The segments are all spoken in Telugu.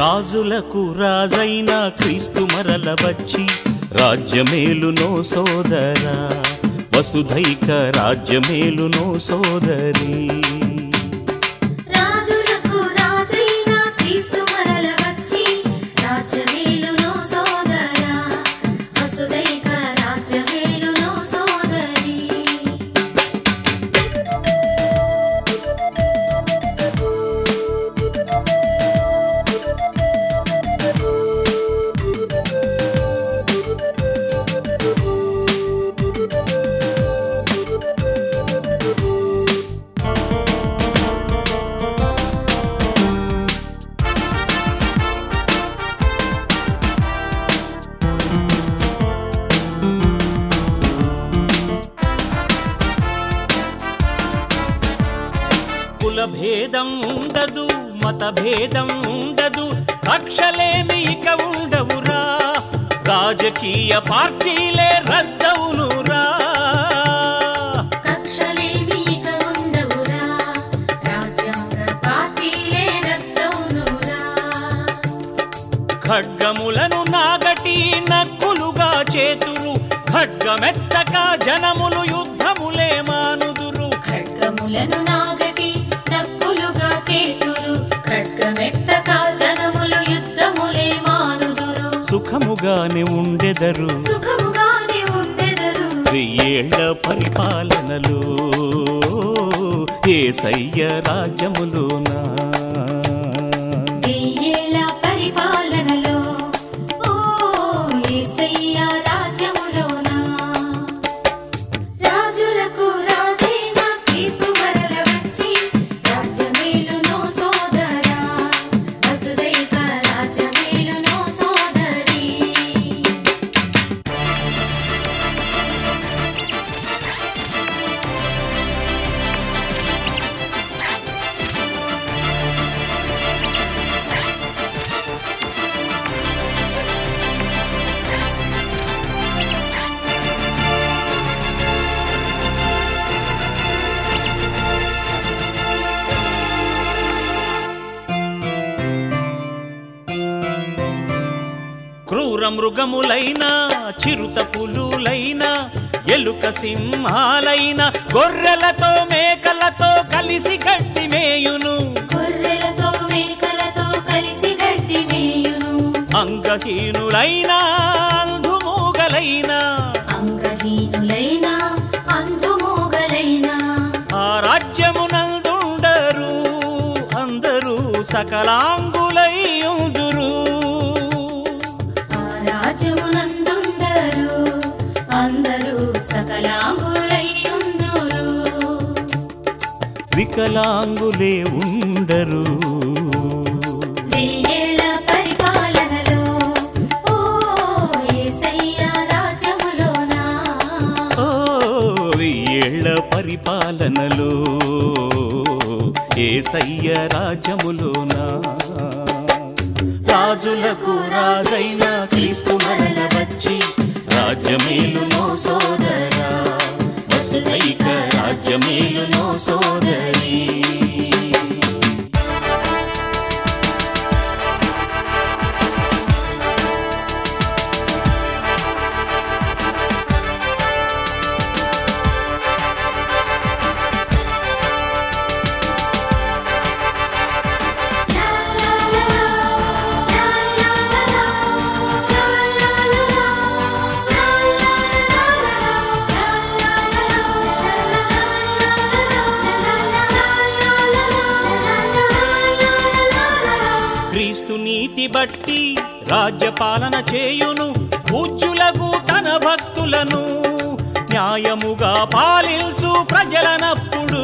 రాజులకు రాజైన క్రీస్తు మరల వచ్చి రాజ్యమేలునో సోదరా వసుధైక రాజ్యమేలునో సోదరి రాజులకు రాజైన క్రీస్తు మరల వచ్చి రాజ్యమేలునో సోదరా వసుదైక రాజ్యమేలునో సోదరి కుల భేదం ఉండదు మత భేదం ఉండదు కక్షలేమి ఇక ఉండవురా రాజకీయ పార్టీలే రద్దవునురా కక్షలేమి ఇక ఉండవురా రాజ్యాంగ పార్టీలే రద్దవునురా ఖడ్గములను నాగటి నక్కులుగా చేతురు ఖడ్గమెత్తక జనములు యుద్ధములే మానుదురు ఖడ్గములను నాగటి నక్కులుగా చేతురు ఖడ్గమెత్తక జనములు యుద్ధములే మానుదురు సుఖముగానే ఉండెదరు సుఖముగానే ఉండెదరు వెయ్యేళ్ల పరిపాలనలో ఏసయ్య రాజ్యములోనా వెయ్యేళ్ళ పరిపాలనలో ఓ యేసయ్య రాజ్యములోనా రాజులకు రాజైన క్రీస్తు మరల వచ్చి రాజ్యమేలునో సోదరా వసుదైక రాజ్యమేలునో సోదరి క్రూర మృగములైన చిరుత పులులైన ఎలుక సింహాలైన గొర్రెలతో మేకలతో కలిసి గడ్డి మేయును గొర్రెలతో మేకలతో కలిసి గడ్డి మేయును అంగహీనులైన అంధుమూగలైన అంగహీనులైన అంధుమోగలైన ఆ రాజ్యమునందుండరు అందరూ సకలాంగులై ఉందురు ఆ రాజ్యమునందుండరు అందరూ సకలాంగులయ్యుందురు వికలాంగులే ఉండరు వెయ్యేళ్ళ పరిపాలనలో ఓ యేసయ్య రాజ్యములోనా ఓ వెయ్యేళ్ల పరిపాలనలో ఏసయ్య రాజ్యములోనా రాజులకు రాజైన క్రీస్తు మరల వచ్చి రాజ్యమేలునో సోదరా వసుదైక రాజ్యమేలునో సోదరి లా లా లా లా లా లా లా లా లా లా క్రీస్తు నీతి బట్టి రాజ్యపాలన చేయును పూజ్యులకు తన భక్తులను న్యాయముగా పాలించు ప్రజలనప్పుడు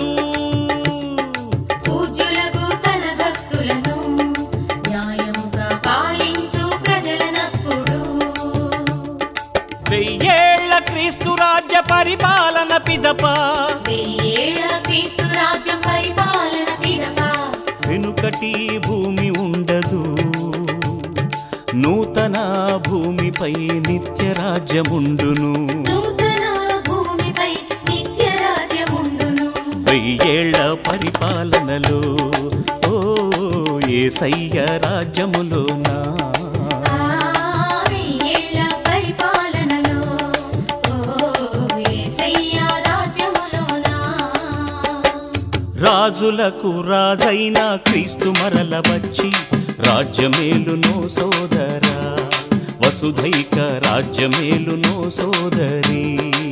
పూజ్యులకు తన భక్తులను న్యాయముగా పాలించు ప్రజలనప్పుడు వెయ్యేళ్ల క్రీస్తు రాజ్య పరిపాలన పిదప వెయ్యేళ్ళ క్రీస్తు రాజ్యం పరిపాలన పిదప వెనుకటి భూమి ఉండదు నూతన భూమిపై నిత్య రాజ్యముండును నూతన భూమిపై నిత్య రాజ్యముండును వెయ్యేళ్ల పరిపాలనలో ఓ ఏసయ్య రాజ్యములోనా ఆ వెయ్యేళ్ల పరిపాలనలో ఓ యేసయ్య రాజ్యములోనా రాజులకు రాజైన క్రీస్తు మరల వచ్చి రాజ్యమేలునో సోదరా వసుధైక రాజ్యమేలునో సోదరి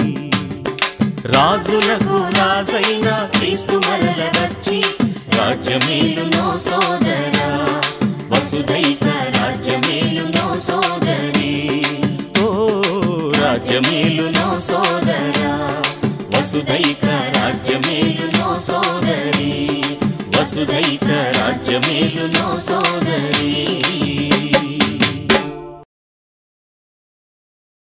రాజులకు రాజైన క్రీస్తు మరల వచ్చి రాజ్యమేలునో సోదరా వసుధైక రాజ్యమేలునో సోదరి ఓ రాజ్యమేలునో సోదరా వసుధైక రాజ్యమేలునో సోదరి వసుధైక రాజ్యమేలునో సోదరి